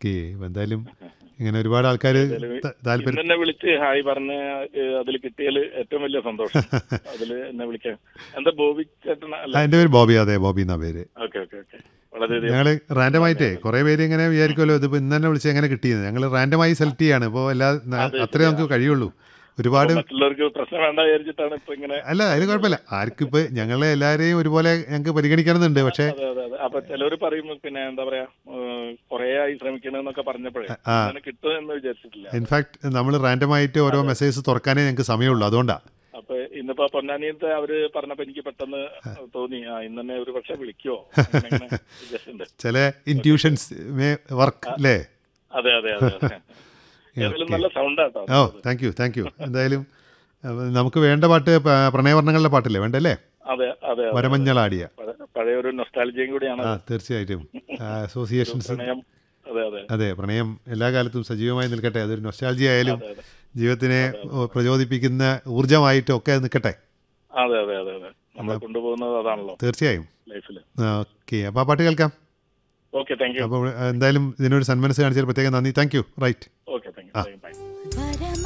Okay എന്തായാലും ഇങ്ങനെ ഒരുപാട് ആൾക്കാർ താല്പര്യം ഇന്ന് എന്നെ വിളിച്ച് ഹായ് പറഞ്ഞ അതിൽ കിട്ടിയാൽ ഏറ്റവും വലിയ സന്തോഷം അതിൽ എന്നെ വിളിക്കാൻ എന്താ ബോബി ചേട്ടൻ ആ, അല്ല എൻ്റെ പേര് ബോബി അതെ ബോബി എന്നാ പേര് ഓക്കെ ഓക്കെ ഓക്കെ വളരെയധികം ഞങ്ങൾ റാൻഡമായിട്ടേ കുറേ പേര് ഇങ്ങനെ വിചാരിക്കുമല്ലോ ഇതിപ്പോൾ ഇന്ന് തന്നെ വിളിച്ച് എങ്ങനെ കിട്ടിയത് ഞങ്ങൾ റാൻഡമായി സെലക്ട് ചെയ്യാണ് ഇപ്പോൾ എല്ലാ അത്രേ നമുക്ക് കഴിയുള്ളൂ ഒരുപാട് മറ്റുള്ളവർക്ക് പ്രശ്നം വേണ്ട വിചാരിച്ചിട്ടാണ് ഇപ്പൊ ഇങ്ങനെ അല്ല അതിന് കുഴപ്പമില്ല ആർക്കും ഇപ്പോൾ ഞങ്ങളെ എല്ലാവരെയും ഒരുപോലെ ഞങ്ങൾക്ക് പരിഗണിക്കണമെന്നുണ്ട് പക്ഷേ അതെ അതെ അതെ അപ്പൊ ചിലവർ പറയും പിന്നെ എന്താ പറയാ കൊറേ ആയി ശ്രമിക്കണെന്നൊക്കെ പറഞ്ഞപ്പോഴേ ആ. അങ്ങനെ കിട്ടും എന്ന് വിചാരിച്ചിട്ടില്ല ഇൻഫാക്ട് നമ്മൾ റാൻഡമായിട്ട് ഓരോ മെസ്സേജസ് തുറക്കാനേ ഞങ്ങൾക്ക് സമയമുള്ളൂ അതുകൊണ്ടാണ് അപ്പൊ ഇന്നിപ്പോ പൊന്നാനിയത്തെ അവര് പറഞ്ഞപ്പോ എനിക്ക് പെട്ടെന്ന് തോന്നി ആ ഇന്ന് തന്നെ ഒരു പക്ഷെ വിളിക്കുവോ അങ്ങനെ അങ്ങനെ വിചാരിച്ചിട്ടുണ്ട് ചില ഇൻറ്റ്യൂഷൻസ് മേ വർക്ക് അല്ലേ അതെ അതെ അതെ അതെ ഏതായാലും നല്ല സൗണ്ടാട്ടോ ഓ താങ്ക് യു താങ്ക് യു എന്തായാലും അഹ് നമുക്ക് വേണ്ട പാട്ട് പ- പ്രണയവർണ്ണങ്ങളുടെ പാട്ടില്ലേ വേണ്ടല്ലേ അതെ അതെ അതെ. വരമഞ്ഞളാടിയ പഴ- പഴയ ഒരു നൊസ്റ്റാലജിയും കൂടിയാണ് ആ തീർച്ചയായിട്ടും അസോസിയേഷൻസ് പ്രണയം അതെ അതെ അതെ പ്രണയം എല്ലാ കാലത്തും സജീവമായി നിൽക്കട്ടെ അതൊരു നൊസ്റ്റാൾജി ആയാലും അതെ അതെ ജീവിതത്തിനെ ഓ, പ്രചോദിപ്പിക്കുന്ന ഊർജമായിട്ടും ഒക്കെ നിൽക്കട്ടെ അതെ അതെ അതെ അതെ നമ്മളെ കൊണ്ടുപോകുന്നത് അതാണല്ലോ തീർച്ചയായും ലൈഫിൽ ഓക്കെ അപ്പോൾ ആ പാട്ട് കേൾക്കാം ഓക്കെ താങ്ക് യു അപ്പോൾ എന്തായാലും ഇതിനൊരു സന്മനസ് കാണിച്ചതിൽ പ്രത്യേകം നന്ദി thank you right okay thank you by